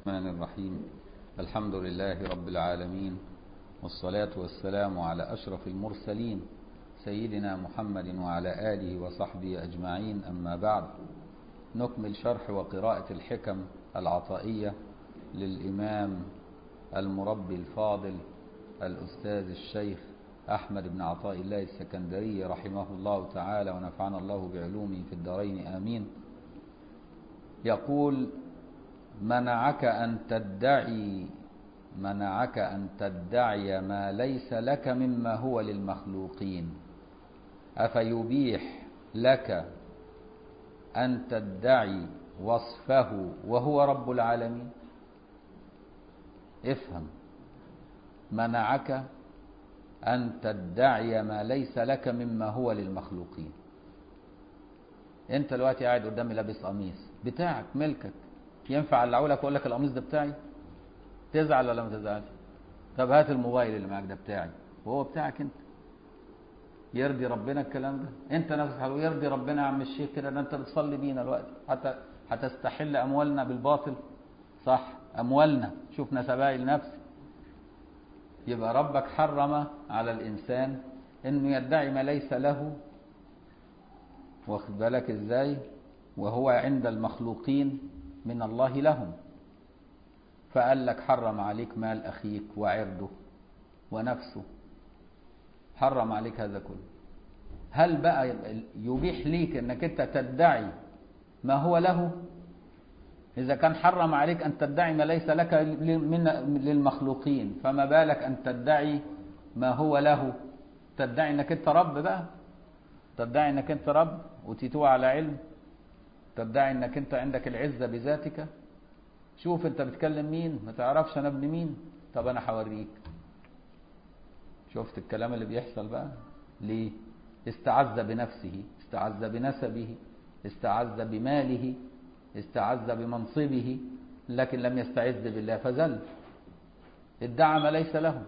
الرحمن الرحيم الحمد لله رب العالمين والصلاة والسلام على أشرف المرسلين سيدنا محمد وعلى آله وصحبه أجمعين أما بعد نكمل شرح وقراءة الحكم العطائية للإمام المربي الفاضل الأستاذ الشيخ أحمد بن عطاء الله السكندري رحمه الله تعالى ونفعنا الله بعلومه في الدارين آمين يقول منعك أن تدعي منعك أن تدعي ما ليس لك مما هو للمخلوقين أفيبيح لك أن تدعي وصفه وهو رب العالمين افهم منعك أن تدعي ما ليس لك مما هو للمخلوقين انت دلوقتي قاعد قدامي لابس قميص بتاعك ملكك ينفع اقلعه لك واقول لك القميص ده بتاعي تزعل ولا ما تزعلش طب هات الموبايل اللي معاك ده بتاعي وهو بتاعك انت يرضي ربنا الكلام ده انت نفسك هتقول يرضي ربنا يا عم الشيخ كده ده انت بتصلي بينا دلوقتي حتى هتستحل اموالنا بالباطل صح اموالنا شوف نسبها لنفسي يبقى ربك حرم على الانسان انه يدعي ما ليس له واخد بالك ازاي وهو عند المخلوقين من الله لهم فقال لك حرم عليك مال اخيك وعرضه ونفسه حرم عليك هذا كله هل بقى يبيح ليك انك انت تدعي ما هو له إذا كان حرم عليك أن تدعي ما ليس لك من للمخلوقين فما بالك أن تدعي ما هو له تدعي أنك أنت رب بقى تدعي أنك أنت رب وتيتوه على علم تدعي أنك أنت عندك العزة بذاتك شوف أنت بتكلم مين ما تعرفش أنا ابن مين طب أنا هوريك شفت الكلام اللي بيحصل بقى ليه استعز بنفسه استعز بنسبه استعز بماله استعز بمنصبه لكن لم يستعز بالله فزل ادعى ما ليس له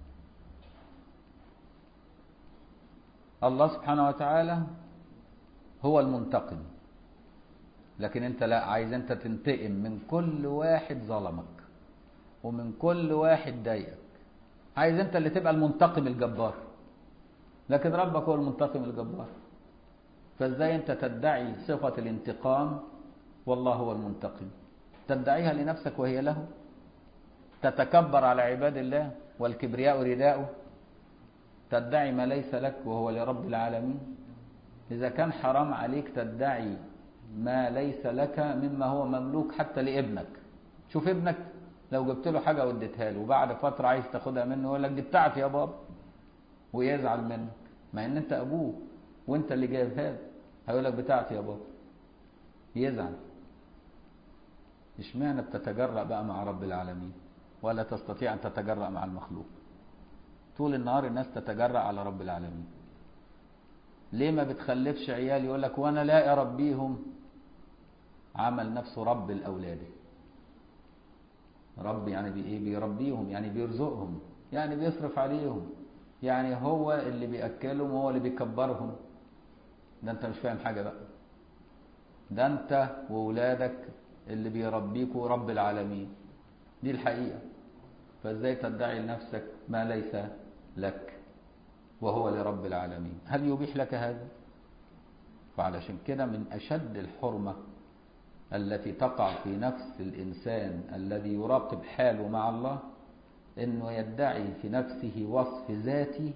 الله سبحانه وتعالى هو المنتقم لكن انت لا عايز انت تنتقم من كل واحد ظلمك ومن كل واحد ضايقك عايز انت اللي تبقى المنتقم الجبار لكن ربك هو المنتقم الجبار فازاي انت تدعي صفة الانتقام والله هو المنتقم تدعيها لنفسك وهي له تتكبر على عباد الله والكبرياء رداؤه تدعي ما ليس لك وهو لرب العالمين إذا كان حرام عليك تدعي ما ليس لك مما هو مملوك حتى لابنك شوف ابنك لو جبت له حاجة واديتها له وبعد فترة عايز تاخدها منه يقول لك دي بتاعتي يا بابا ويزعل منك مع ان انت ابوه وانت اللي جايب هذا هيقول لك بتاعتي يا بابا يزعل اشمعنى بتتجرأ بقى مع رب العالمين ولا تستطيع أن تتجرأ مع المخلوق طول النهار الناس تتجرأ على رب العالمين ليه ما بتخلفش عيال يقول لك وانا لا اربيهم عمل نفسه رب الاولاد رب يعني بايه بيربيهم يعني بيرزقهم يعني بيصرف عليهم يعني هو اللي بياكلهم وهو اللي بيكبرهم ده انت مش فاهم حاجه بقى ده انت وولادك اللي بيربيكوا رب العالمين دي الحقيقة فازاي تدعي لنفسك ما ليس لك وهو لرب العالمين هل يبيح لك هذا فعلشان كده من أشد الحرمة التي تقع في نفس الإنسان الذي يراقب حاله مع الله إنه يدعي في نفسه وصف ذاتي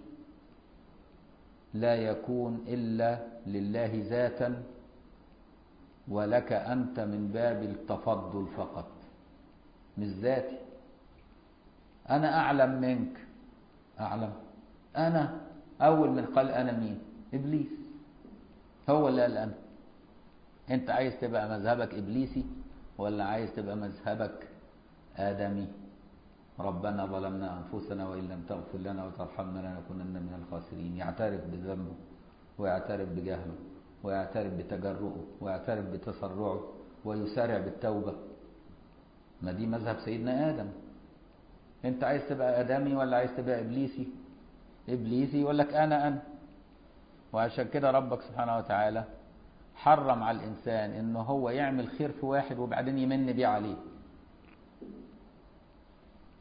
لا يكون إلا لله ذاتا ولك أنت من باب التفضل فقط مش ذاتي أنا أعلم منك أعلم أنا أول من قال أنا مين إبليس هو اللي قال أنا أنت عايز تبقى مذهبك إبليسي ولا عايز تبقى مذهبك آدمي ربنا ظلمنا أنفسنا وإن لم تغفر لنا وترحمنا لنكونن من الخاسرين يعترف بذنبه ويعترف بجهله ويعترف بتجرؤه ويعترف بتسرعه ويسارع بالتوبة ما دي مذهب سيدنا آدم انت عايز تبقى آدمي ولا عايز تبقى إبليسي إبليسي يقول لك أنا أنا وعشان كده ربك سبحانه وتعالى حرم على الإنسان إنه هو يعمل خير في واحد وبعدين يمن بيه عليه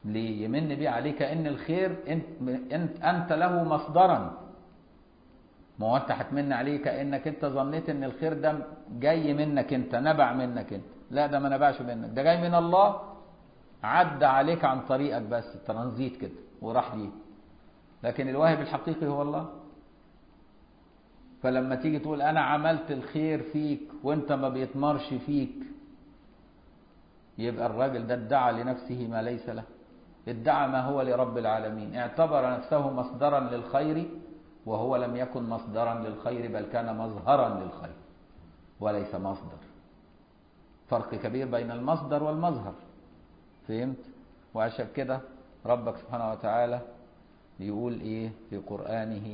ليه يمن بيه عليك ان الخير انت, انت, انت له مصدرا ما هو انت هتمن عليه كانك انت ظنيت ان الخير ده جاي منك انت نبع منك انت لا ده ما نبعش منك ده جاي من الله عدى عليك عن طريقك بس ترانزيت كده وراح ليه لكن الواهب الحقيقي هو الله فلما تيجي تقول انا عملت الخير فيك وانت ما بيتمرش فيك يبقى الراجل ده ادعى لنفسه ما ليس له ادعى ما هو لرب العالمين اعتبر نفسه مصدرا للخير وهو لم يكن مصدرا للخير بل كان مظهرا للخير وليس مصدر فرق كبير بين المصدر والمظهر فهمت وعشان كده ربك سبحانه وتعالى يقول ايه في قرآنه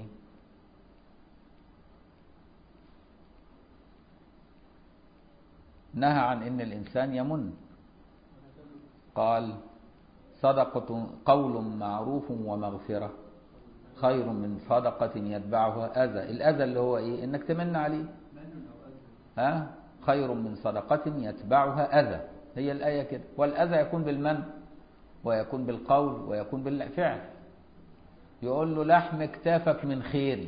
نهى عن ان الانسان يمن قال صدقة قول معروف ومغفرة خير من صدقة يتبعها أذى الأذى اللي هو إيه إنك تمن عليه ها خير من صدقة يتبعها أذى هي الآية كده والأذى يكون بالمن ويكون بالقول ويكون بالفعل يقول له لحم كتافك من خيري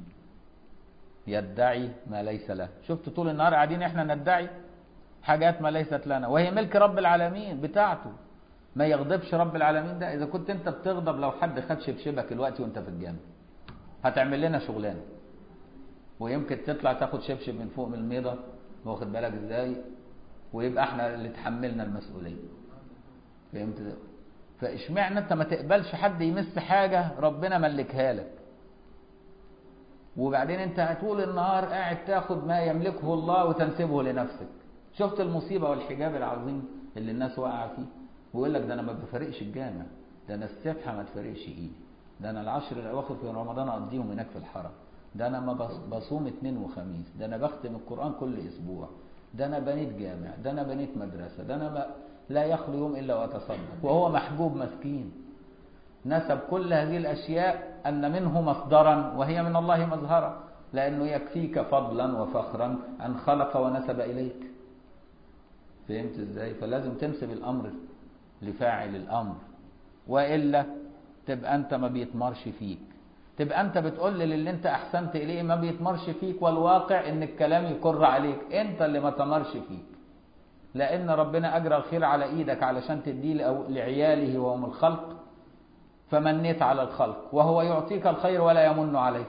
يدعي ما ليس له شفت طول النهار قاعدين احنا ندعي حاجات ما ليست لنا وهي ملك رب العالمين بتاعته ما يغضبش رب العالمين ده اذا كنت انت بتغضب لو حد خد شبشبك دلوقتي وانت في الجامع هتعمل لنا شغلانه ويمكن تطلع تاخد شبشب من فوق من الميضه واخد بالك ازاي ويبقى احنا اللي تحملنا المسؤوليه فهمت ده فاشمعنى انت ما تقبلش حد يمس حاجه ربنا ملكها لك وبعدين انت طول النهار قاعد تاخد ما يملكه الله وتنسبه لنفسك شفت المصيبه والحجاب العظيم اللي الناس واقعه فيه ويقول لك ده انا ما بفرقش الجامع ده انا السبحه ما تفرقش ايدي ده انا العشر الاواخر في رمضان اقضيهم هناك في الحرم ده انا ما بصوم اثنين وخميس ده انا بختم القران كل اسبوع ده انا بنيت جامع ده انا بنيت مدرسه ده انا ما لا يخلو يوم الا واتصدق وهو محجوب مسكين نسب كل هذه الاشياء ان منه مصدرا وهي من الله مظهرا لانه يكفيك فضلا وفخرا ان خلق ونسب اليك فهمت ازاي فلازم تنسب الامر لفاعل الامر والا تبقى انت ما بيتمرش فيك تبقى انت بتقول للي انت احسنت اليه ما بيتمرش فيك والواقع ان الكلام يقر عليك انت اللي ما تمرش فيك لان ربنا اجرى الخير على ايدك علشان تديه لعياله وهم الخلق فمنيت على الخلق وهو يعطيك الخير ولا يمن عليك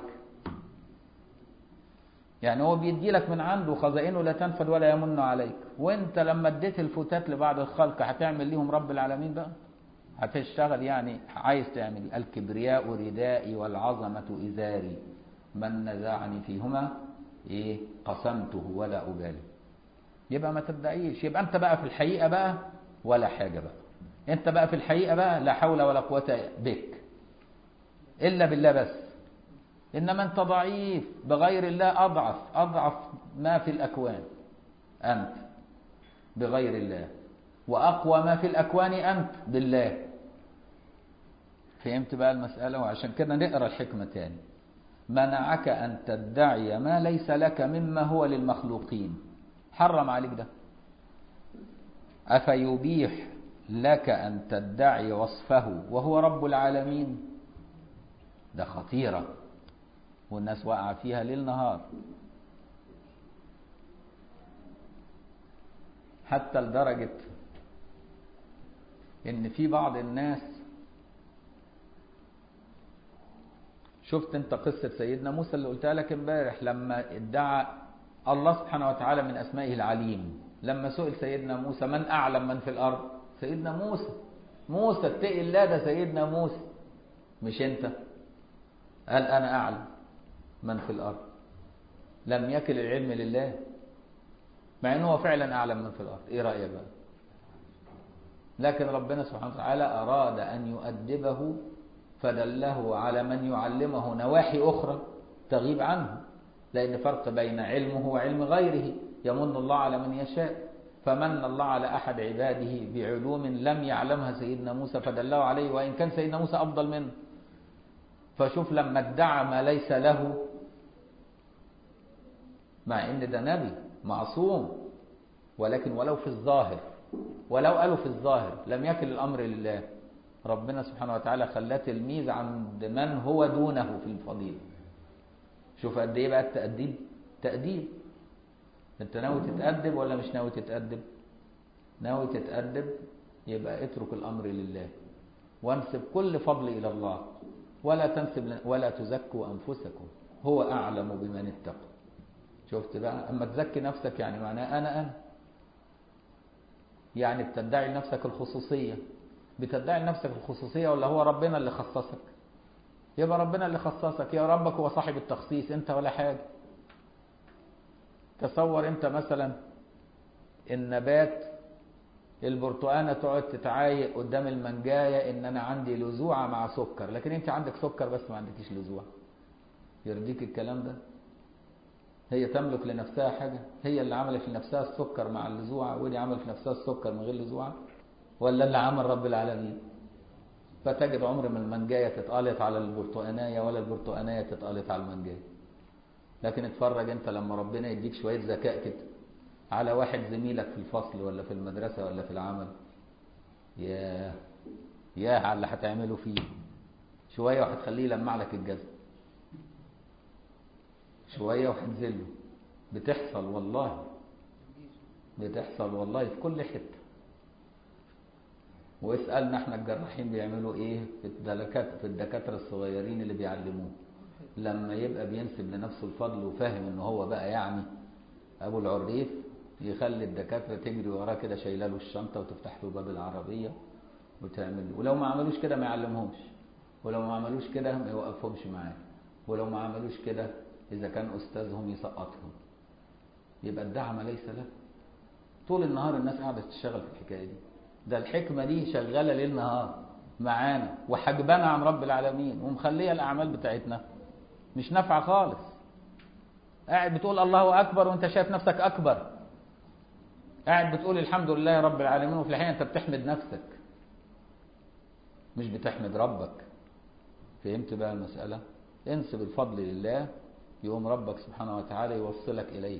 يعني هو بيدي لك من عنده خزائنه لا تنفد ولا يمن عليك وانت لما اديت الفتات لبعض الخلق هتعمل ليهم رب العالمين بقى هتشتغل يعني عايز تعمل الكبرياء ردائي والعظمة إزاري من نزعني فيهما إيه قسمته ولا أبالي يبقى ما تدعيش يبقى أنت بقى في الحقيقة بقى ولا حاجة بقى أنت بقى في الحقيقة بقى لا حول ولا قوة بك إلا بالله بس إنما أنت ضعيف بغير الله أضعف أضعف ما في الأكوان أنت بغير الله وأقوى ما في الأكوان أنت بالله فهمت بقى المسألة وعشان كده نقرأ الحكمة تاني منعك أن تدعي ما ليس لك مما هو للمخلوقين حرم عليك ده أفيبيح لك أن تدعي وصفه وهو رب العالمين ده خطيرة والناس واقعة فيها ليل نهار حتى لدرجة ان في بعض الناس شفت انت قصة سيدنا موسى اللي قلتها لك امبارح لما ادعى الله سبحانه وتعالى من اسمائه العليم لما سئل سيدنا موسى من اعلم من في الارض سيدنا موسى موسى اتقي الله ده سيدنا موسى مش انت قال انا اعلم من في الارض لم يكل العلم لله مع انه هو فعلا اعلم من في الارض ايه رايك بقى لكن ربنا سبحانه وتعالى أراد أن يؤدبه فدله على من يعلمه نواحي أخرى تغيب عنه لأن فرق بين علمه وعلم غيره يمن الله على من يشاء فمن الله على أحد عباده بعلوم لم يعلمها سيدنا موسى فدله عليه وإن كان سيدنا موسى أفضل منه فشوف لما ادعى ما ليس له مع ان ده نبي معصوم ولكن ولو في الظاهر ولو قالوا في الظاهر لم يكن الأمر لله ربنا سبحانه وتعالى خلاه تلميذ عند من هو دونه في الفضيلة شوف قد ايه بقى التأديب تأديب انت ناوي تتأدب ولا مش ناوي تتأدب ناوي تتأدب يبقى اترك الأمر لله وانسب كل فضل إلى الله ولا تنسب ولا تزكوا أنفسكم هو أعلم بمن اتقى شفت بقى أما تزكي نفسك يعني معناه أنا أنا يعني بتدعي لنفسك الخصوصية بتدعي لنفسك الخصوصية ولا هو ربنا اللي خصصك يبقى ربنا اللي خصصك يا ربك هو صاحب التخصيص انت ولا حاجة تصور انت مثلا النبات البرتقانة تقعد تتعايق قدام المنجاية ان انا عندي لزوعة مع سكر لكن انت عندك سكر بس ما عندكيش لزوعة يرضيك الكلام ده هي تملك لنفسها حاجة هي اللي عملت لنفسها السكر مع اللزوعة ودي عملت في نفسها السكر من غير لزوعة ولا اللي عمل رب العالمين فتجد عمر من المنجاية تتقلط على البرتقانية ولا البرتقانية تتقلط على المنجاية لكن اتفرج انت لما ربنا يديك شوية ذكاء كده على واحد زميلك في الفصل ولا في المدرسة ولا في العمل ياه ياه على اللي هتعمله فيه شوية وهتخليه يلمع لك الجزم شوية وهتنزله بتحصل والله بتحصل والله في كل حتة واسألنا احنا الجراحين بيعملوا ايه في الدكاترة في الدكاترة الصغيرين اللي بيعلموه لما يبقى بينسب لنفسه الفضل وفاهم ان هو بقى يعني ابو العريف يخلي الدكاترة تجري وراه كده شايله له الشنطة وتفتح له باب العربية وتعمل ولو ما عملوش كده ما يعلمهمش ولو ما عملوش كده ما يوقفهمش معاه ولو ما عملوش كده إذا كان أستاذهم يسقطهم يبقى الدعم ليس له طول النهار الناس قاعدة تشتغل في الحكاية دي ده الحكمة دي شغالة ليل نهار معانا وحجبنا عن رب العالمين ومخلية الأعمال بتاعتنا مش نافعة خالص قاعد بتقول الله أكبر وأنت شايف نفسك أكبر قاعد بتقول الحمد لله رب العالمين وفي الحقيقة أنت بتحمد نفسك مش بتحمد ربك فهمت بقى المسألة انسب الفضل لله يقوم ربك سبحانه وتعالى يوصلك إليه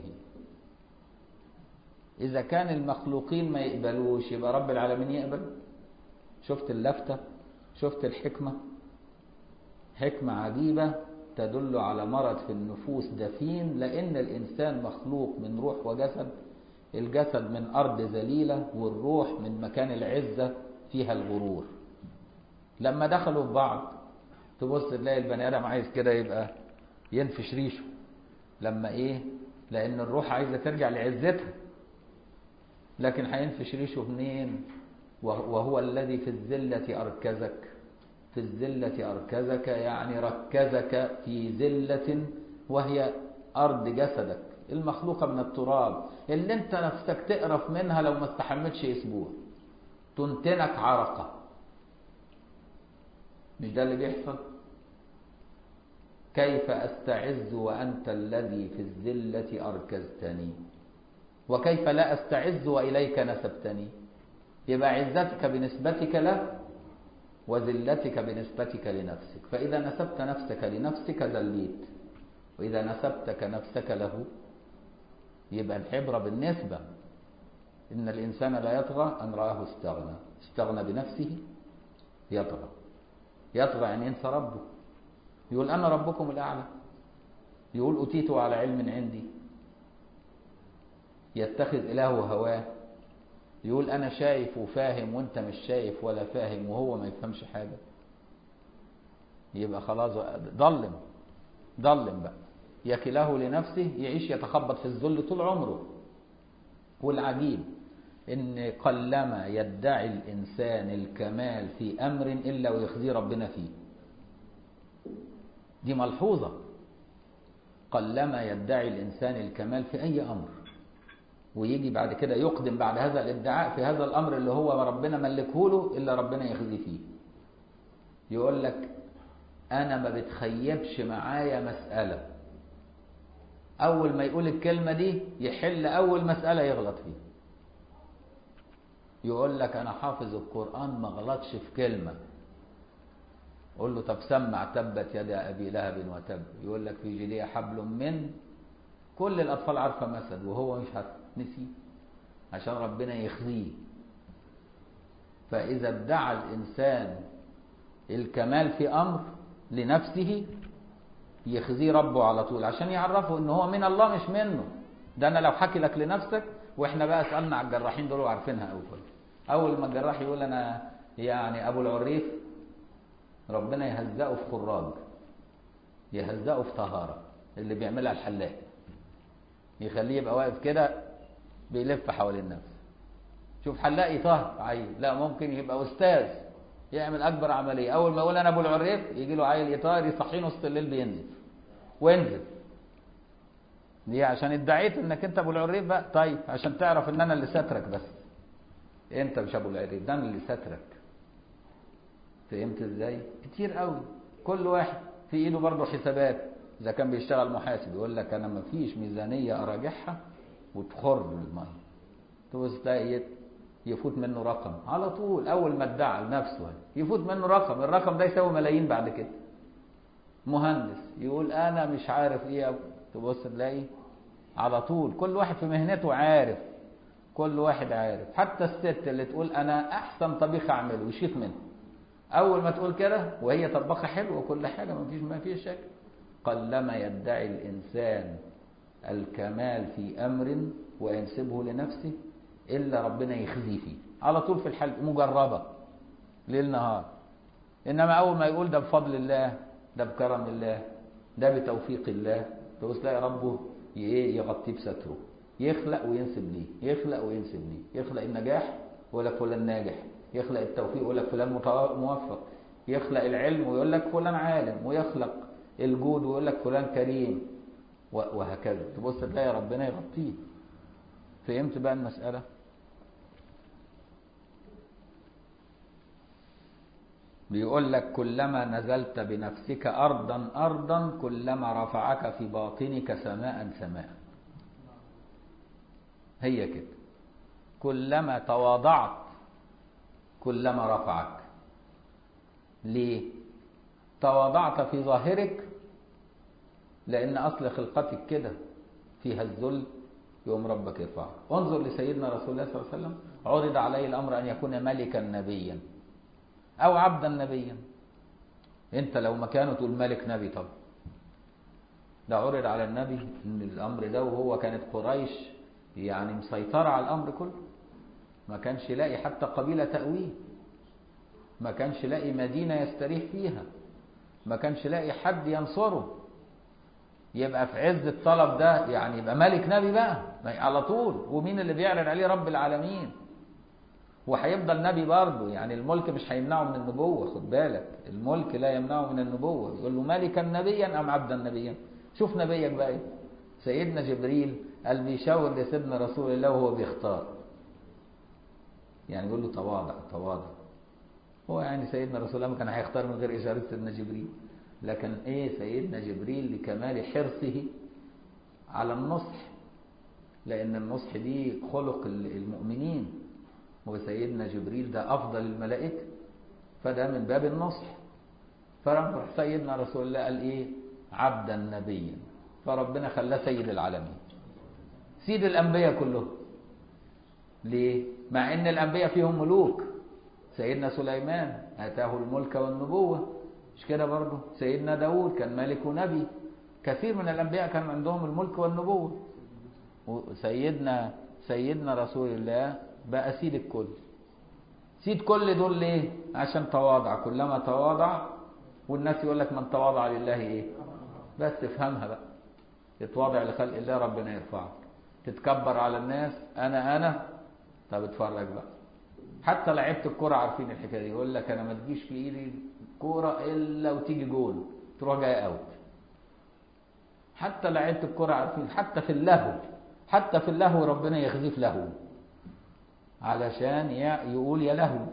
إذا كان المخلوقين ما يقبلوش يبقى رب العالمين يقبل شفت اللفتة شفت الحكمة حكمة عجيبة تدل على مرض في النفوس دفين لأن الإنسان مخلوق من روح وجسد الجسد من أرض ذليلة والروح من مكان العزة فيها الغرور لما دخلوا في بعض تبص تلاقي البني آدم عايز كده يبقى ينفش ريشه لما ايه لان الروح عايزه ترجع لعزتها لكن هينفش ريشه منين وهو الذي في الذله اركزك في الذله اركزك يعني ركزك في ذله وهي ارض جسدك المخلوقه من التراب اللي انت نفسك تقرف منها لو ما استحملتش اسبوع تنتنك عرقه مش ده اللي بيحصل كيف أستعز وأنت الذي في الذلة أركزتني وكيف لا أستعز وإليك نسبتني يبقى عزتك بنسبتك له وذلتك بنسبتك لنفسك فإذا نسبت نفسك لنفسك ذليت وإذا نسبتك نفسك له يبقى الحبرة بالنسبة إن الإنسان لا يطغى أن رآه استغنى استغنى بنفسه يطغى يطغى أن ينسى ربه يقول أنا ربكم الأعلى يقول أتيته على علم عندي يتخذ إلهه هواه يقول أنا شايف وفاهم وأنت مش شايف ولا فاهم وهو ما يفهمش حاجة يبقى خلاص ضلم ضلم بقى يكله لنفسه يعيش يتخبط في الذل طول عمره والعجيب ان قلما يدعي الانسان الكمال في امر الا ويخزي ربنا فيه دي ملحوظة قلما يدعي الإنسان الكمال في أي أمر ويجي بعد كده يقدم بعد هذا الادعاء في هذا الأمر اللي هو ربنا ملكه له إلا ربنا يخزي فيه يقول لك أنا ما بتخيبش معايا مسألة أول ما يقول الكلمة دي يحل أول مسألة يغلط فيها يقول لك أنا حافظ القرآن ما غلطش في كلمة قول له طب سمع تبت يد ابي لهب وتب يقول لك في جيديه حبل من كل الاطفال عارفه مسد وهو مش عارف نسي عشان ربنا يخزيه فإذا ادعى الإنسان الكمال في أمر لنفسه يخزيه ربه على طول عشان يعرفه ان هو من الله مش منه ده انا لو حكي لك لنفسك واحنا بقى سالنا على الجراحين دول وعارفينها قوي كويس اول ما الجراح يقول انا يعني ابو العريف ربنا يهزقه في خراج يهزقه في طهاره اللي بيعملها الحلاق يخليه يبقى واقف كده بيلف حوالين نفسه شوف حلاق يطهر عيل لا ممكن يبقى استاذ يعمل اكبر عمليه اول ما يقول انا ابو العريف يجي له عيل يطهر يصحيه نص الليل بينزف وانزل دي عشان ادعيت انك انت ابو العريف بقى طيب عشان تعرف ان انا اللي سترك بس انت مش ابو العريف ده انا اللي سترك فهمت ازاي كتير قوي كل واحد في ايده برضه حسابات اذا كان بيشتغل محاسب يقول لك انا ما فيش ميزانيه اراجعها وتخر الميه تبص تلاقي يفوت منه رقم على طول اول ما ادعى لنفسه يفوت منه رقم الرقم ده يساوي ملايين بعد كده مهندس يقول انا مش عارف ايه تبص تلاقي على طول كل واحد في مهنته عارف كل واحد عارف حتى الست اللي تقول انا احسن طبيخ اعمله يشيط منه اول ما تقول كده وهي طباخه حلوه وكل حاجه ما فيش ما فيش شك قلما يدعي الانسان الكمال في امر وينسبه لنفسه الا ربنا يخزي فيه على طول في الحل مجربه ليل نهار انما اول ما يقول ده بفضل الله ده بكرم الله ده بتوفيق الله تبص تلاقي ربه يغطيه بستره يخلق وينسب ليه يخلق وينسب ليه يخلق النجاح ويقول لك فلان ناجح يخلق التوفيق ويقول لك فلان موفق يخلق العلم ويقول لك فلان عالم ويخلق الجود ويقول لك فلان كريم وهكذا تبص تلاقي ربنا يغطيه فهمت بقى المسألة بيقول لك كلما نزلت بنفسك أرضا أرضا كلما رفعك في باطنك سماء سماء هي كده كلما تواضعت كلما رفعك ليه تواضعت في ظاهرك لأن أصل خلقتك كده فيها الذل يوم ربك يرفعك انظر لسيدنا رسول الله صلى الله عليه وسلم عرض عليه الأمر أن يكون ملكا نبيا أو عبدا نبيا أنت لو مكانه تقول ملك نبي طب ده عرض على النبي ان الأمر ده وهو كانت قريش يعني مسيطرة على الأمر كله ما كانش لاقي حتى قبيلة تأويه ما كانش لاقي مدينة يستريح فيها ما كانش لاقي حد ينصره يبقى في عز الطلب ده يعني يبقى ملك نبي بقى على طول ومين اللي بيعلن عليه رب العالمين وهيفضل نبي برضه يعني الملك مش هيمنعه من النبوة خد بالك الملك لا يمنعه من النبوة يقول له ملكا نبيا أم عبدا نبيا شوف نبيك بقى ايه سيدنا جبريل قال بيشاور لسيدنا رسول الله وهو بيختار يعني يقول له تواضع تواضع هو يعني سيدنا رسول الله كان هيختار من غير إشارة سيدنا جبريل لكن ايه سيدنا جبريل لكمال حرصه على النصح لأن النصح دي خلق المؤمنين وسيدنا جبريل ده أفضل الملائكة فده من باب النصح فرب سيدنا رسول الله قال إيه عبدا نبيا فربنا خلاه سيد العالمين سيد الأنبياء كلهم ليه مع ان الأنبياء فيهم ملوك سيدنا سليمان آتاه الملك والنبوة مش كده برضه سيدنا داود كان ملك ونبي كثير من الأنبياء كان عندهم الملك والنبوة وسيدنا سيدنا رسول الله بقى سيد الكل سيد كل دول ليه عشان تواضع كلما تواضع والناس يقول لك من تواضع لله ايه بس تفهمها بقى تتواضع لخلق الله ربنا يرفعك تتكبر على الناس انا انا طب اتفرج بقى حتى لعيبه الكوره عارفين الحكايه دي يقول لك انا ما تجيش في ايدي كوره الا وتيجي جول تروح جاي اوت حتى لعيبه الكوره عارفين حتى في اللهو حتى في اللهو ربنا يخزيه في لهو علشان يقول يا لهو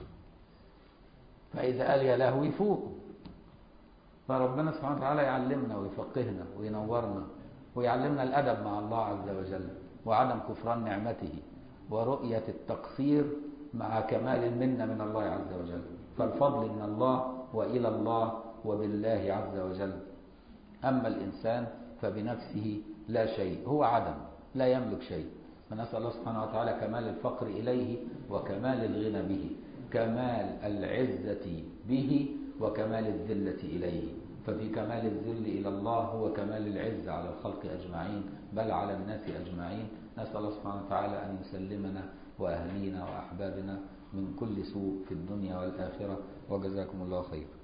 فإذا قال يا لهو يفوق فربنا سبحانه وتعالى يعلمنا ويفقهنا وينورنا ويعلمنا الأدب مع الله عز وجل وعدم كفران نعمته ورؤية التقصير مع كمال المنة من الله عز وجل فالفضل من الله وإلى الله وبالله عز وجل أما الإنسان فبنفسه لا شيء هو عدم لا يملك شيء فنسأل الله سبحانه وتعالى كمال الفقر إليه وكمال الغنى به كمال العزة به وكمال الذلة إليه ففي كمال الذل إلى الله هو كمال العزة على الخلق أجمعين بل على الناس أجمعين نسأل الله سبحانه وتعالى أن يسلمنا وأهلينا وأحبابنا من كل سوء في الدنيا والآخرة وجزاكم الله خير